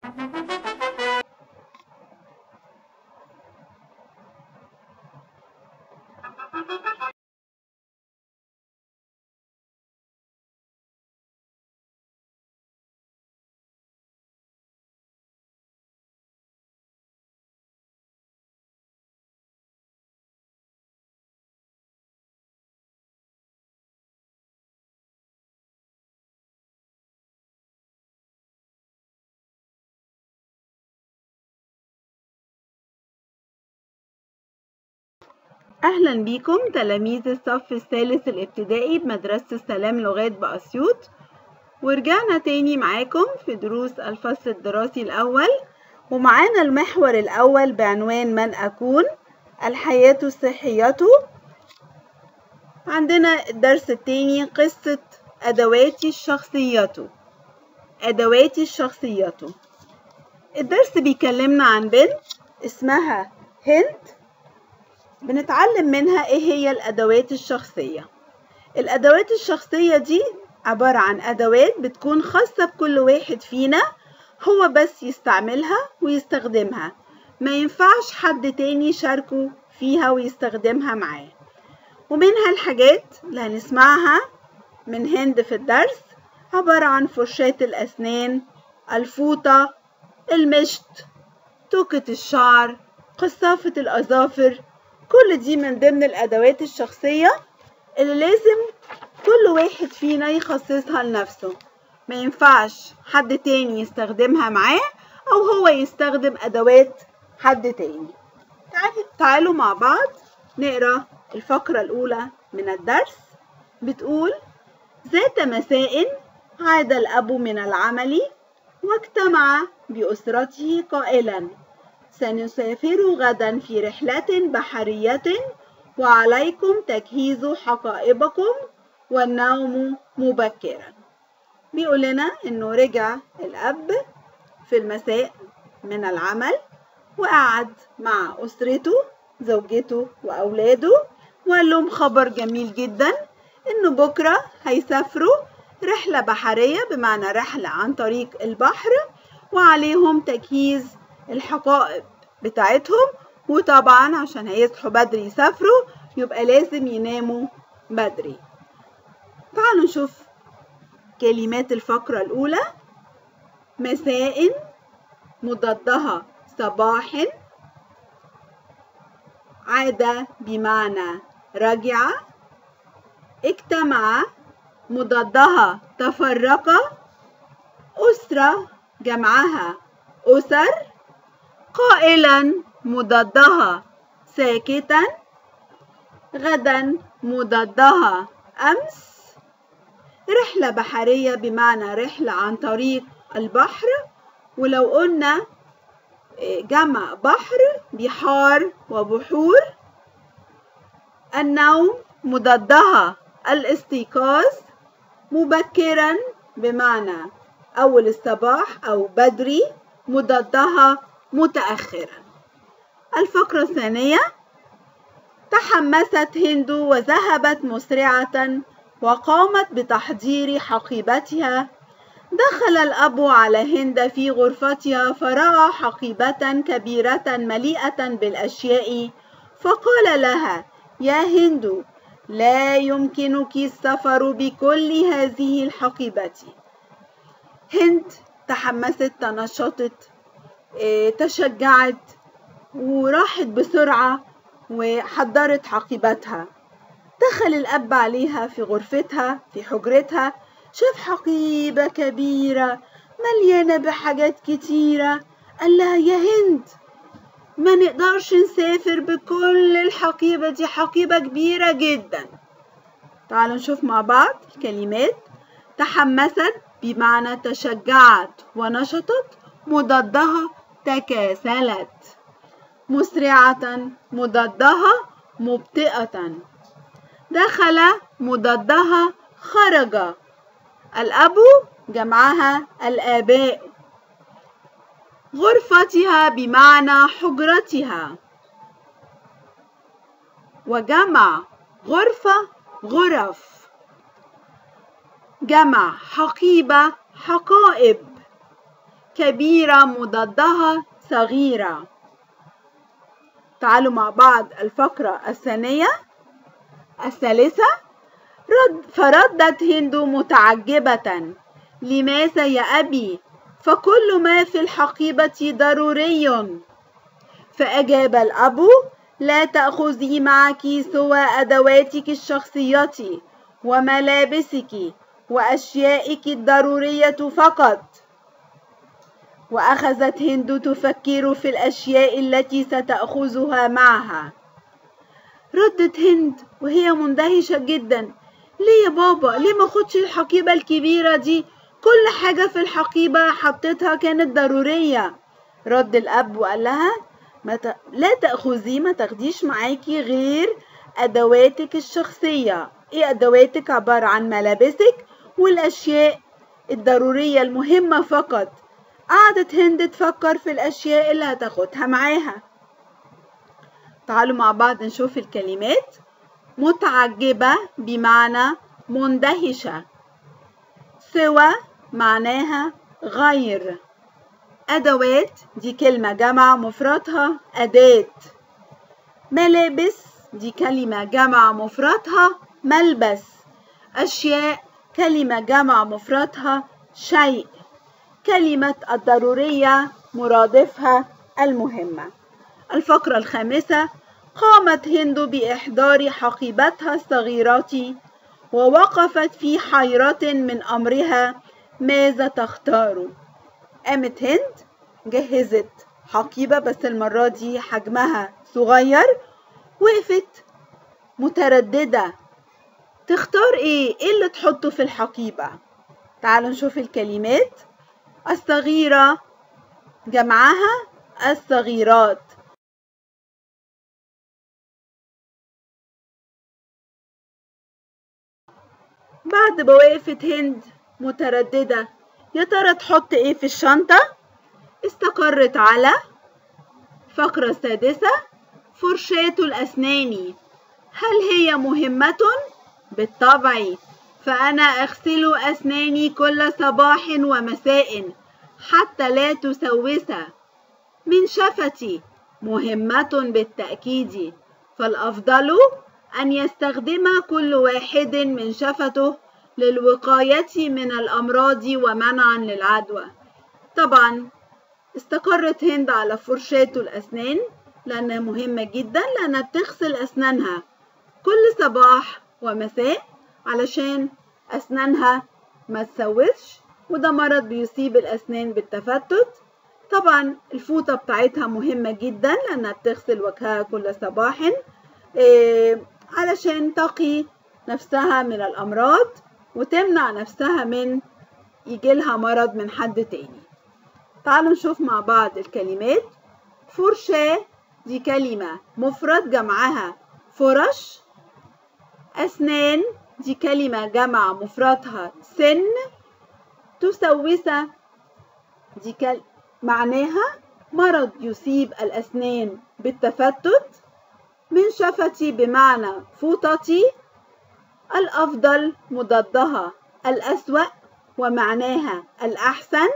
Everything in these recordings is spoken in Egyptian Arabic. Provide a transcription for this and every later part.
أهلا بيكم تلاميذ الصف الثالث الابتدائي بمدرسة السلام لغات بأسيوط ورجعنا تاني معاكم في دروس الفصل الدراسي الأول ومعانا المحور الأول بعنوان من أكون الحياة الصحية عندنا الدرس التاني قصة أدواتي الشخصية أدواتي الشخصية الدرس بيكلمنا عن بنت اسمها هند بنتعلم منها ايه هي الادوات الشخصية الادوات الشخصية دي عبارة عن ادوات بتكون خاصة بكل واحد فينا هو بس يستعملها ويستخدمها ما ينفعش حد تاني يشاركه فيها ويستخدمها معاه ومنها الحاجات اللي هنسمعها من هند في الدرس عبارة عن فرشاة الأسنان الفوطة المشط توكة الشعر قصافة الأظافر كل دي من ضمن الأدوات الشخصية اللي لازم كل واحد فينا يخصصها لنفسه ما ينفعش حد تاني يستخدمها معاه أو هو يستخدم أدوات حد تاني تعالوا مع بعض نقرأ الفقرة الأولى من الدرس بتقول ذات مساء عاد الأب من العمل واجتمع بأسرته قائلا سنسافر غدا في رحلة بحرية وعليكم تجهيز حقائبكم والنوم مبكرا بيقول لنا انه رجع الاب في المساء من العمل وقعد مع اسرته زوجته واولاده وقال لهم خبر جميل جدا انه بكره هيسافروا رحله بحريه بمعنى رحله عن طريق البحر وعليهم تجهيز الحقائب بتاعتهم وطبعا عشان هيصحوا بدري يسافروا يبقى لازم يناموا بدري تعالوا نشوف كلمات الفقرة الأولى مساء مضادها صباح عاد بمعنى رجع اجتمع مضادها تفرق أسرة جمعها أسر قائلا مضادها ساكتا غدا مضادها أمس رحلة بحرية بمعنى رحلة عن طريق البحر ولو قلنا جمع بحر بحار وبحور النوم مضادها الاستيقاظ مبكرا بمعنى أول الصباح أو بدري مضادها متأخرا الفقرة الثانية تحمست هند وذهبت مسرعة وقامت بتحضير حقيبتها دخل الأب على هند في غرفتها فرأى حقيبة كبيرة مليئة بالأشياء فقال لها يا هند لا يمكنك السفر بكل هذه الحقيبة هند تحمست تنشطت تشجعت وراحت بسرعة وحضرت حقيبتها دخل الأب عليها في غرفتها في حجرتها شاف حقيبة كبيرة مليانة بحاجات كتيرة قال لها يا هند ما نقدرش نسافر بكل الحقيبة دي حقيبة كبيرة جدا تعالوا نشوف مع بعض الكلمات تحمست بمعنى تشجعت ونشطت مضادها تكاسلت مسرعة مضادها مبطئة دخل مضادها خرج الأب جمعها الآباء غرفتها بمعنى حجرتها وجمع غرفة غرف جمع حقيبة حقائب كبيرة مضادها صغيرة تعالوا مع بعض الفقرة الثانية الثالثة رد فردت هند متعجبة لماذا يا أبي فكل ما في الحقيبة ضروري فأجاب الأب لا تأخذي معك سوى أدواتك الشخصية وملابسك وأشيائك الضرورية فقط وأخذت هند تفكر في الأشياء التي ستأخذها معها ردت هند وهي مندهشة جدا ليه يا بابا ليه ما خدش الحقيبة الكبيرة دي كل حاجة في الحقيبة حطيتها كانت ضرورية رد الأب وقال لها ما ت... لا تأخذي ما تاخديش معاكي غير أدواتك الشخصية إيه أدواتك عبارة عن ملابسك والأشياء الضرورية المهمة فقط قعدت هند تفكر في الأشياء اللي هتاخدها معاها تعالوا مع بعض نشوف الكلمات متعجبة بمعنى مندهشة سوى معناها غير أدوات دي كلمة جمع مفردها أداة ملابس دي كلمة جمع مفردها ملبس أشياء كلمة جمع مفردها شيء كلمة الضرورية مرادفها المهمة الفقرة الخامسة قامت هند بإحضار حقيبتها الصغيرة ووقفت في حيرة من أمرها ماذا تختار قامت هند جهزت حقيبة بس المرة دي حجمها صغير وقفت مترددة تختار ايه ايه اللي تحطه في الحقيبة تعالوا نشوف الكلمات الصغيرة جمعها الصغيرات بعد ما وقفت هند مترددة يا ترى تحط ايه في الشنطة استقرت على فقرة السادسة فرشاة الأسنان هل هي مهمة؟ بالطبع فأنا أغسل أسناني كل صباح ومساء حتى لا تسوس من شفتي مهمة بالتأكيد فالأفضل أن يستخدم كل واحد من شفته للوقاية من الأمراض ومنعا للعدوى طبعا استقرت هند على فرشاة الأسنان لأنها مهمة جدا لأنها بتغسل أسنانها كل صباح ومساء علشان أسنانها ما تسوسش وده مرض بيصيب الأسنان بالتفتت طبعا الفوطة بتاعتها مهمة جدا لأنها بتغسل وجهها كل صباح إيه علشان تقي نفسها من الأمراض وتمنع نفسها من يجيلها مرض من حد تاني تعالوا نشوف مع بعض الكلمات فرشاة دي كلمة مفرد جمعها فرش أسنان دي كلمة جمع مفردها سن تسوسة دي كل... معناها مرض يصيب الأسنان بالتفتت من شفتي بمعنى فوطتي الأفضل مضادها الأسوأ ومعناها الأحسن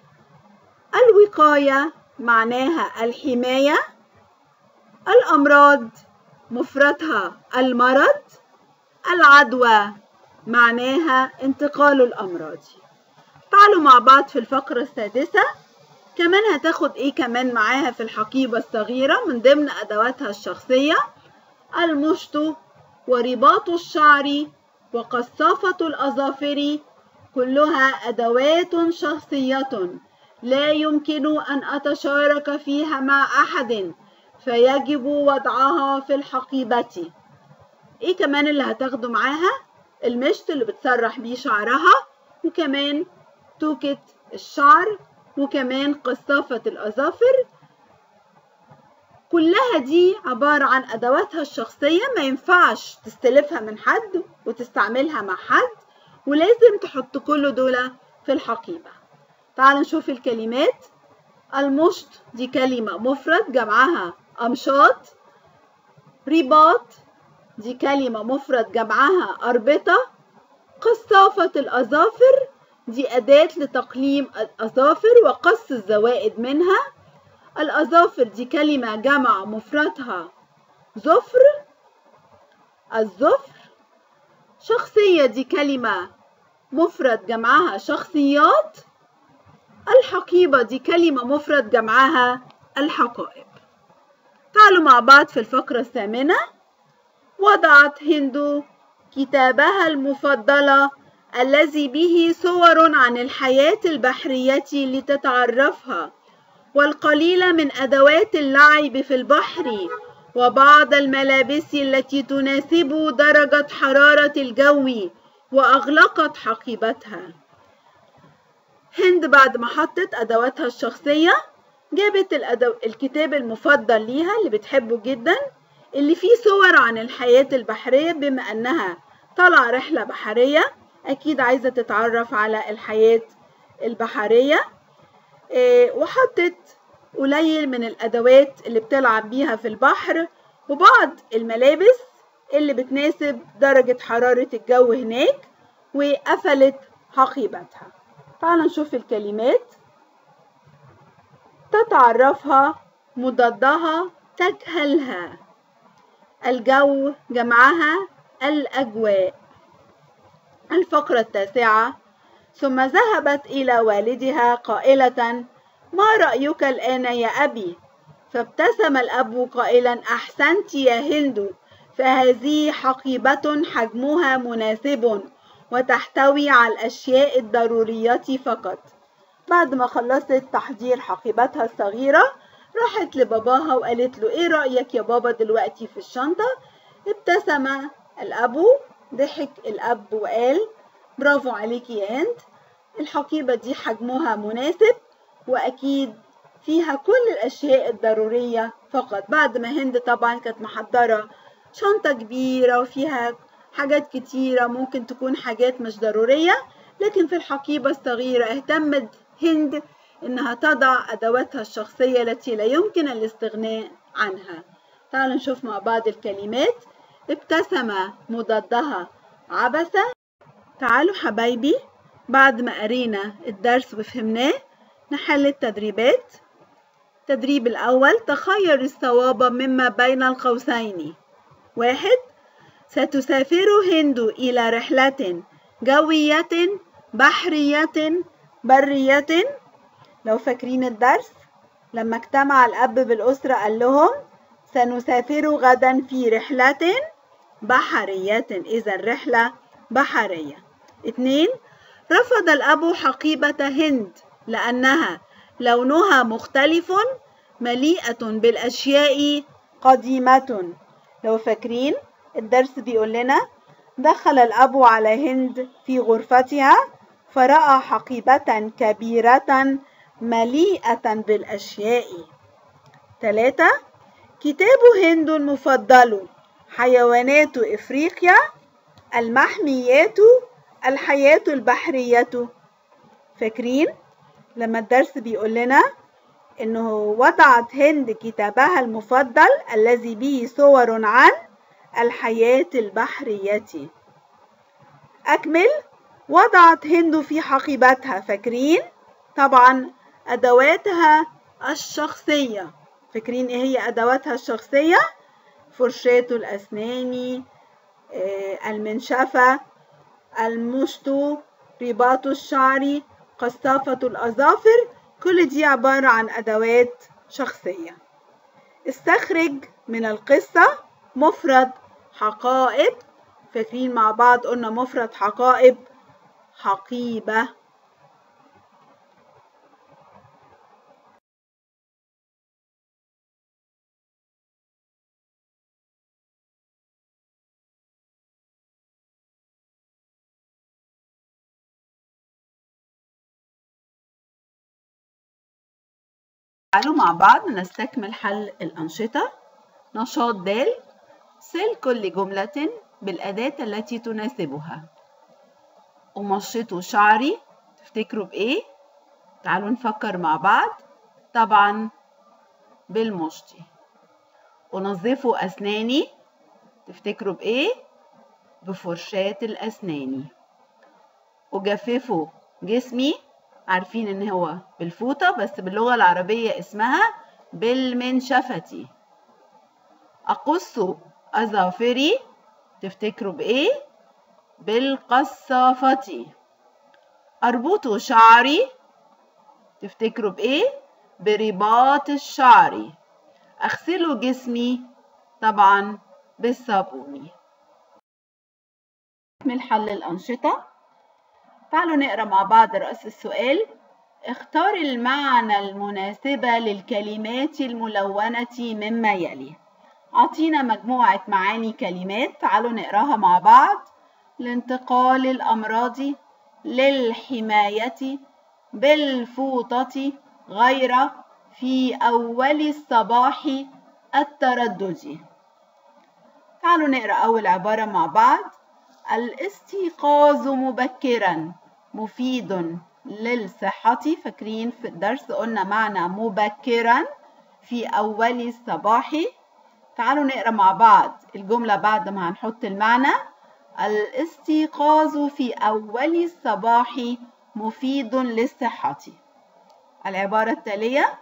الوقاية معناها الحماية الأمراض مفردها المرض العدوى معناها انتقال الأمراض تعالوا مع بعض في الفقرة السادسة كمان هتاخد ايه كمان معاها في الحقيبة الصغيرة من ضمن أدواتها الشخصية المشط ورباط الشعر وقصافة الأظافر كلها أدوات شخصية لا يمكن أن أتشارك فيها مع أحد فيجب وضعها في الحقيبة ايه كمان اللي هتاخده معاها المشط اللي بتسرح بيه شعرها وكمان توكة الشعر وكمان قصافة الأظافر كلها دي عبارة عن أدواتها الشخصية ما ينفعش تستلفها من حد وتستعملها مع حد ولازم تحط كل دول في الحقيبة تعال نشوف الكلمات المشط دي كلمة مفرد جمعها أمشاط رباط دي كلمة مفرد جمعها أربطة قصافة الأظافر دي أداة لتقليم الأظافر وقص الزوائد منها الأظافر دي كلمة جمع مفردها ظفر الظفر شخصية دي كلمة مفرد جمعها شخصيات الحقيبة دي كلمة مفرد جمعها الحقائب تعالوا مع بعض في الفقرة الثامنة وضعت هند كتابها المفضلة الذي به صور عن الحياة البحرية لتتعرفها والقليل من أدوات اللعب في البحر وبعض الملابس التي تناسب درجة حرارة الجو وأغلقت حقيبتها هند بعد ما حطت أدواتها الشخصية جابت الأدو... الكتاب المفضل ليها اللي بتحبه جدا اللي فيه صور عن الحياة البحرية بما أنها طالعة رحلة بحرية أكيد عايزة تتعرف على الحياة البحرية إيه وحطت قليل من الأدوات اللي بتلعب بيها في البحر وبعض الملابس اللي بتناسب درجة حرارة الجو هناك وقفلت حقيبتها تعال نشوف الكلمات تتعرفها مضادها تجهلها الجو جمعها الأجواء الفقرة التاسعة ثم ذهبت إلى والدها قائلة ما رأيك الآن يا أبي؟ فابتسم الأب قائلا أحسنت يا هند فهذه حقيبة حجمها مناسب وتحتوي على الأشياء الضرورية فقط بعد ما خلصت تحضير حقيبتها الصغيرة راحت لباباها وقالت له ايه رأيك يا بابا دلوقتي في الشنطة ابتسم الأب ضحك الأب وقال برافو عليكي يا هند الحقيبة دي حجمها مناسب وأكيد فيها كل الأشياء الضرورية فقط بعد ما هند طبعا كانت محضرة شنطة كبيرة وفيها حاجات كتيرة ممكن تكون حاجات مش ضرورية لكن في الحقيبة الصغيرة اهتمت هند إنها تضع أدواتها الشخصية التي لا يمكن الاستغناء عنها تعالوا نشوف مع بعض الكلمات ابتسم مضادها عبس تعالوا حبايبي بعد ما قرينا الدرس وفهمناه نحل التدريبات التدريب الأول تخير الصواب مما بين القوسين واحد ستسافر هند إلى رحلة جوية بحرية برية لو فاكرين الدرس لما اجتمع الأب بالأسرة قال لهم سنسافر غدا في رحلة بحرية إذا الرحلة بحرية اتنين رفض الأب حقيبة هند لأنها لونها مختلف مليئة بالأشياء قديمة لو فاكرين الدرس بيقول لنا دخل الأب على هند في غرفتها فرأى حقيبة كبيرة مليئة بالأشياء ثلاثة كتاب هند المفضل حيوانات إفريقيا المحميات الحياة البحرية فاكرين لما الدرس بيقول لنا انه وضعت هند كتابها المفضل الذي به صور عن الحياة البحرية أكمل وضعت هند في حقيبتها فاكرين طبعا أدواتها الشخصية فاكرين إيه هي أدواتها الشخصية فرشاة الأسنان المنشفة المشط رباط الشعر قصافة الأظافر كل دي عبارة عن أدوات شخصية استخرج من القصة مفرد حقائب فاكرين مع بعض قلنا مفرد حقائب حقيبة تعالوا مع بعض نستكمل حل الأنشطة نشاط د سل كل جملة بالأداة التي تناسبها أمشط شعري تفتكروا بإيه؟ تعالوا نفكر مع بعض طبعا بالمشط أنظف أسناني تفتكروا بإيه؟ بفرشاة الأسنان أجفف جسمي عارفين ان هو بالفوطة بس باللغة العربية اسمها بالمنشفة أقص أظافري تفتكروا بإيه؟ بالقصافة أربط شعري تفتكروا بإيه؟ برباط الشعر أغسل جسمي طبعا بالصابون من حل الأنشطة تعالوا نقرأ مع بعض رأس السؤال اختار المعنى المناسب للكلمات الملونة مما يلي أعطينا مجموعة معاني كلمات تعالوا نقراها مع بعض لانتقال الأمراض للحماية بالفوطة غير في أول الصباح التردد تعالوا نقرأ أول عبارة مع بعض الاستيقاظ مبكرا مفيد للصحة فاكرين في الدرس قلنا معنى مبكرا في أول الصباح تعالوا نقرأ مع بعض الجملة بعد ما هنحط المعنى الاستيقاظ في أول الصباح مفيد للصحة العبارة التالية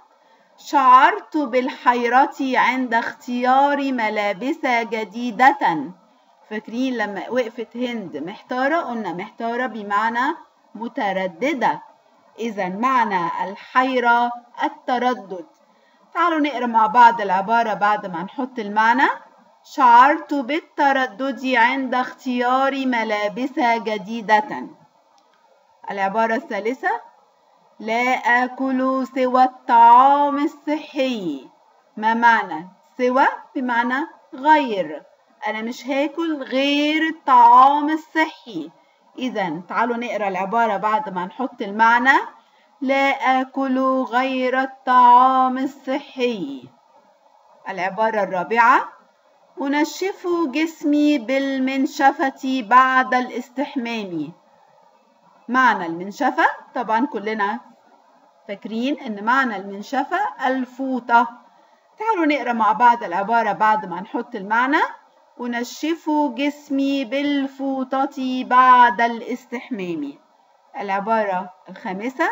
شعرت بالحيرة عند اختيار ملابس جديدة فاكرين لما وقفت هند محتارة قلنا محتارة بمعنى مترددة إذا معنى الحيرة التردد تعالوا نقرأ مع بعض العبارة بعد ما نحط المعنى شعرت بالتردد عند اختيار ملابس جديدة العبارة الثالثة لا آكل سوى الطعام الصحي ما معنى سوى بمعنى غير أنا مش هاكل غير الطعام الصحي إذا تعالوا نقرأ العبارة بعد ما نحط المعنى لا آكل غير الطعام الصحي العبارة الرابعة أنشف جسمي بالمنشفة بعد الاستحمام معنى المنشفة طبعا كلنا فاكرين ان معنى المنشفة الفوطة تعالوا نقرا مع بعض العبارة بعد ما نحط المعنى أنشف جسمي بالفوطة بعد الاستحمام العبارة الخامسة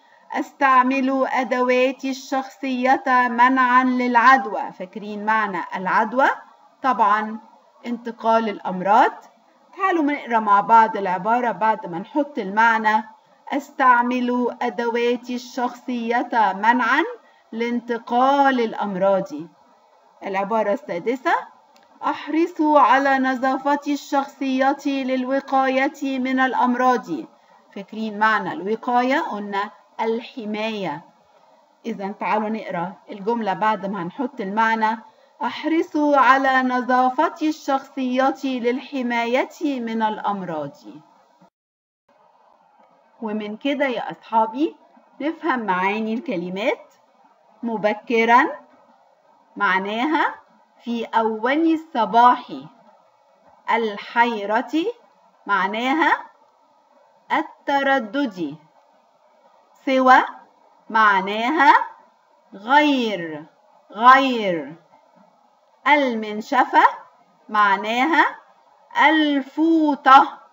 أستعمل أدواتي الشخصية منعا للعدوى فاكرين معنى العدوى طبعا انتقال الأمراض تعالوا نقرا مع بعض العبارة بعد ما نحط المعنى أستعمل أدواتي الشخصية منعا لانتقال الأمراض العبارة السادسة أحرص على نظافتي الشخصية للوقاية من الأمراض فاكرين معنى الوقاية قلنا الحماية إذا تعالوا نقرأ الجملة بعد ما هنحط المعنى أحرص على نظافتي الشخصية للحماية من الأمراض ومن كده يا أصحابي نفهم معاني الكلمات مبكرا معناها في أول الصباح الحيرة معناها التردد سوى معناها غير غير المنشفة معناها الفوطة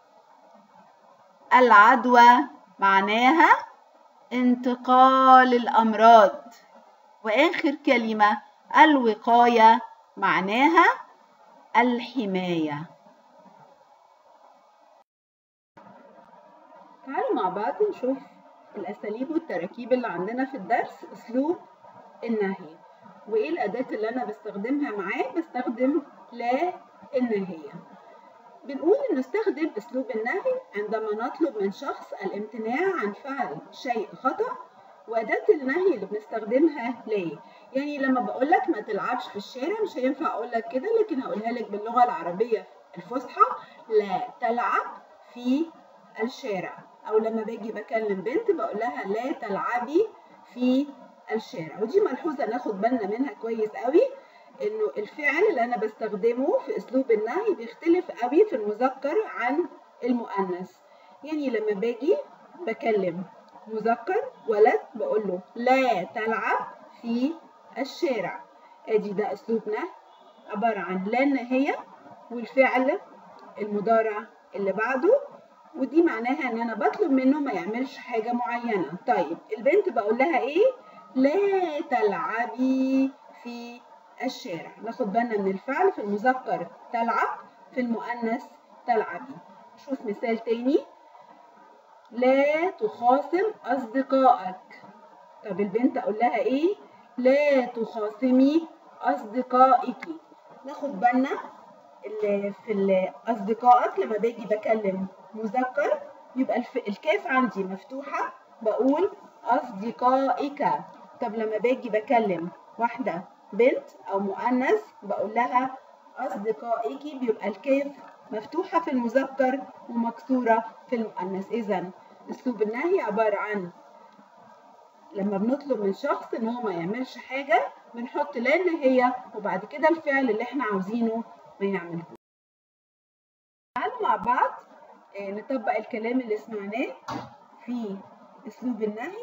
العدوى معناها انتقال الأمراض وآخر كلمة الوقاية معناها الحماية تعالوا مع بعض نشوف الأساليب والتراكيب اللي عندنا في الدرس أسلوب النهي وإيه الأداة اللي أنا بستخدمها معاه بستخدم لا النهية بنقول إن نستخدم أسلوب النهي عندما نطلب من شخص الامتناع عن فعل شيء خطأ وأداة النهي اللي بنستخدمها ليه يعني لما بقول لك ما تلعبش في الشارع مش هينفع أقول لك كده لكن هقولها لك باللغة العربية الفصحى لا تلعب في الشارع أو لما باجي بكلم بنت بقول لها لا تلعبي في الشارع ودي ملحوظة ناخد بالنا منها كويس قوي انه الفعل اللي انا بستخدمه في اسلوب النهي بيختلف قوي في المذكر عن المؤنث يعني لما باجي بكلم مذكر ولد بقول له لا تلعب في الشارع ادي ده اسلوب نهي عبارة عن لا نهية والفعل المضارع اللي بعده ودي معناها ان انا بطلب منه ما يعملش حاجة معينة طيب البنت بقول لها ايه لا تلعبي في الشارع ناخد بالنا من الفعل في المذكر تلعب في المؤنث تلعبي شوف مثال تاني لا تخاصم أصدقائك طب البنت أقول لها إيه لا تخاصمي أصدقائك ناخد بالنا في أصدقائك لما باجي بكلم مذكر يبقى الكاف عندي مفتوحة بقول أصدقائك طب لما باجي بكلم واحدة بنت أو مؤنث بقول لها أصدقائك بيبقى الكاف مفتوحة في المذكر ومكسورة في المؤنث إذا أسلوب النهي عبارة عن لما بنطلب من شخص إن هو ما يعملش حاجة بنحط لا النهية وبعد كده الفعل اللي إحنا عاوزينه ما يعمله. تعالوا مع بعض نطبق الكلام اللي سمعناه في أسلوب النهي.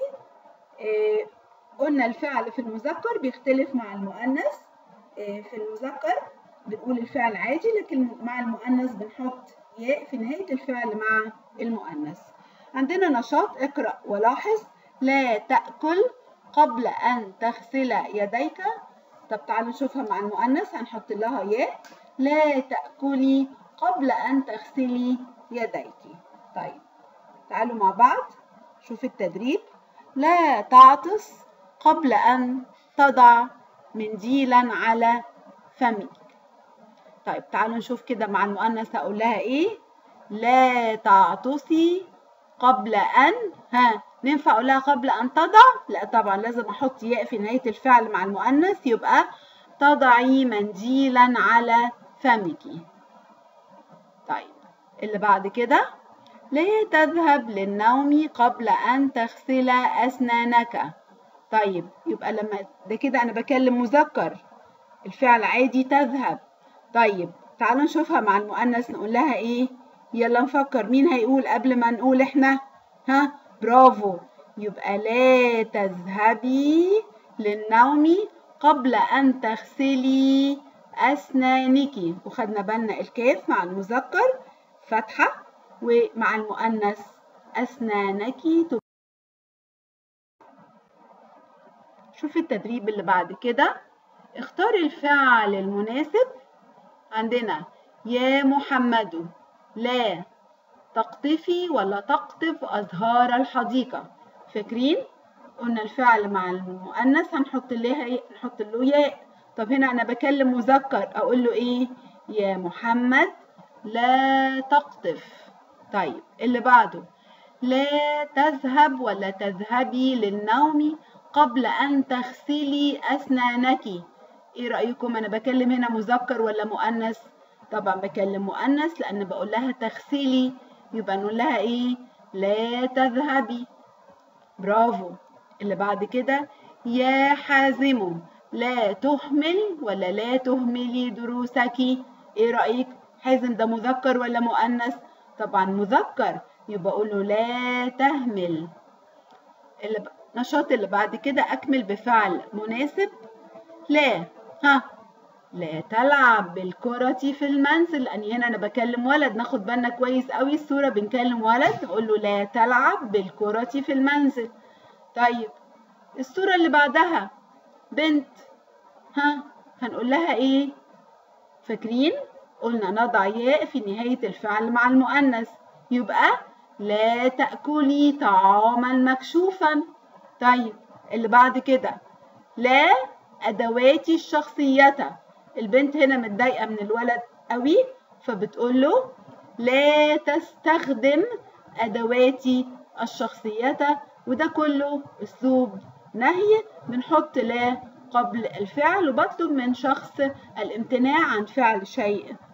قلنا الفعل في المذكر بيختلف مع المؤنث في المذكر بنقول الفعل عادي لكن مع المؤنث بنحط ياء في نهاية الفعل مع المؤنث عندنا نشاط اقرأ ولاحظ لا تأكل قبل أن تغسل يديك طب تعالوا نشوفها مع المؤنث هنحط لها ياء لا تأكلي قبل أن تغسلي يديك طيب تعالوا مع بعض شوف التدريب لا تعطس قبل أن تضع منديلا على فمك طيب تعالوا نشوف كده مع المؤنث هقول لها ايه لا تعطسي قبل ان ها ننفع اقول لها قبل ان تضع لا طبعا لازم احط ياء في نهايه الفعل مع المؤنث يبقى تضعي منديلا على فمك طيب اللي بعد كده لا تذهب للنوم قبل ان تغسل اسنانك طيب يبقى لما ده كده انا بكلم مذكر الفعل عادي تذهب طيب تعالوا نشوفها مع المؤنث نقول لها ايه يلا نفكر مين هيقول قبل ما نقول احنا ها برافو يبقى لا تذهبي للنوم قبل ان تغسلي اسنانك وخدنا بالنا الكاف مع المذكر فتحه ومع المؤنث اسنانك شوف التدريب اللي بعد كده اختار الفعل المناسب عندنا يا محمد لا تقطفي ولا تقطف أزهار الحديقة فاكرين؟ قلنا الفعل مع المؤنث هنحط له نحط له ياء طب هنا أنا بكلم مذكر أقول له إيه؟ يا محمد لا تقطف طيب اللي بعده لا تذهب ولا تذهبي للنوم قبل أن تغسلي أسنانك ايه رأيكم انا بكلم هنا مذكر ولا مؤنث طبعا بكلم مؤنث لان بقول لها تغسلي يبقى نقول لها ايه لا تذهبي برافو اللي بعد كده يا حازم لا تهمل ولا لا تهملي دروسك ايه رأيك حازم ده مذكر ولا مؤنث طبعا مذكر يبقى اقول له لا تهمل النشاط اللي بعد كده اكمل بفعل مناسب لا ها لا تلعب بالكرة في المنزل لأن هنا أنا بكلم ولد ناخد بالنا كويس قوي الصورة بنكلم ولد نقول له لا تلعب بالكرة في المنزل طيب الصورة اللي بعدها بنت ها هنقول لها إيه فاكرين قلنا نضع ياء في نهاية الفعل مع المؤنث يبقى لا تأكلي طعاما مكشوفا طيب اللي بعد كده لا أدواتي الشخصية البنت هنا متضايقة من الولد قوي فبتقول له لا تستخدم أدواتي الشخصية وده كله أسلوب نهي بنحط لا قبل الفعل وبطلب من شخص الامتناع عن فعل شيء